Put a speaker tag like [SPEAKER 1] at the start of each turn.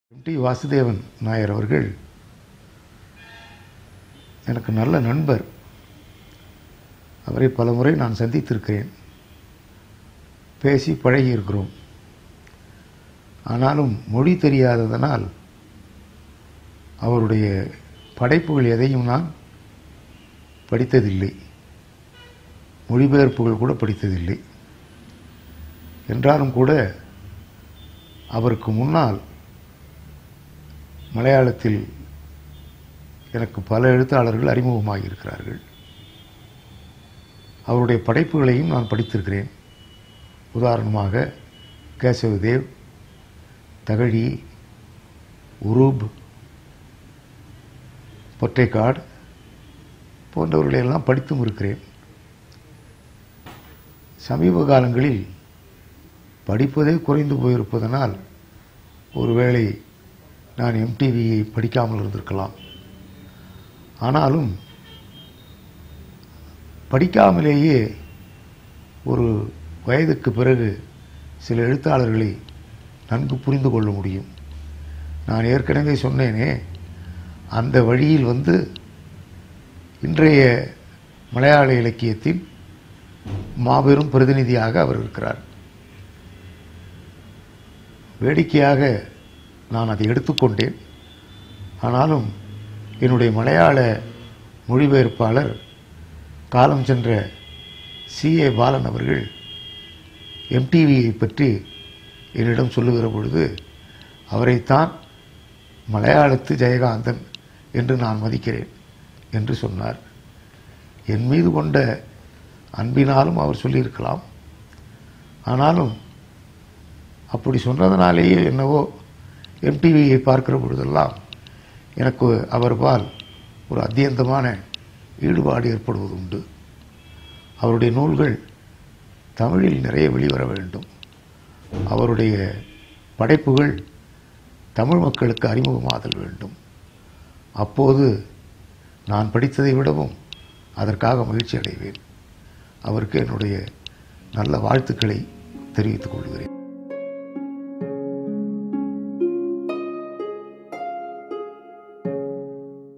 [SPEAKER 1] D Vasudevan Nair அவர்கள் எனக்கு நல்ல நண்பர் அவரை பலமுறை நான் சந்தித்திருக்கிறேன் பேசி பழகி இருக்கிறோம் ஆனாலும் மொழி தெரியாததனால் அவருடைய படைப்புகள் எதையும் நான் படித்ததில்லை மொழிபெயர்ப்புகள் கூட படித்ததில்லை என்றாலும் கூட அவருக்கு முன்னால் மலையாளத்தில் எனக்கு பல எழுத்தாளர்கள் அறிமுகமாகி இருக்கிறார்கள் அவருடைய படைப்புகளையும் நான் படித்திருக்கிறேன் உதாரணமாக கேசவதேவ் தகழி உரூப் பொற்றைக்காடு போன்றவர்களை எல்லாம் படித்தும் இருக்கிறேன் சமீப காலங்களில் படிப்பதே குறைந்து போயிருப்பதனால் ஒருவேளை நான் எம்டிவியை படிக்காமல் இருந்திருக்கலாம் ஆனாலும் படிக்காமலேயே ஒரு வயதுக்கு பிறகு சில எழுத்தாளர்களை நன்கு புரிந்து கொள்ள முடியும் நான் ஏற்கனவே சொன்னேனே அந்த வழியில் வந்து இன்றைய மலையாள இலக்கியத்தின் மாபெரும் பிரதிநிதியாக அவர் இருக்கிறார் வேடிக்கையாக நான் அதை எடுத்துக்கொண்டேன் ஆனாலும் என்னுடைய மலையாள மொழிபெயர்ப்பாளர் காலம் சென்ற சி ஏ பாலன் அவர்கள் எம்டிவியை பற்றி என்னிடம் சொல்லுகிற பொழுது அவரைத்தான் மலையாளத்து ஜெயகாந்தன் என்று நான் மதிக்கிறேன் என்று சொன்னார் என் மீது கொண்ட அன்பினாலும் அவர் சொல்லியிருக்கலாம் ஆனாலும் அப்படி சொன்னதனாலேயே என்னவோ எம்டிவியை பார்க்கிற பொழுதெல்லாம் எனக்கு அவர் பால் ஒரு அத்தியந்தமான ஈடுபாடு ஏற்படுவது உண்டு அவருடைய நூல்கள் தமிழில் நிறைய வெளிவர வேண்டும் அவருடைய படைப்புகள் தமிழ் மக்களுக்கு அறிமுகமாதல் வேண்டும் அப்போது நான் படித்ததை விடவும் அதற்காக மகிழ்ச்சி அடைவேன் அவருக்கு என்னுடைய நல்ல வாழ்த்துக்களை தெரிவித்துக் கொள்கிறேன்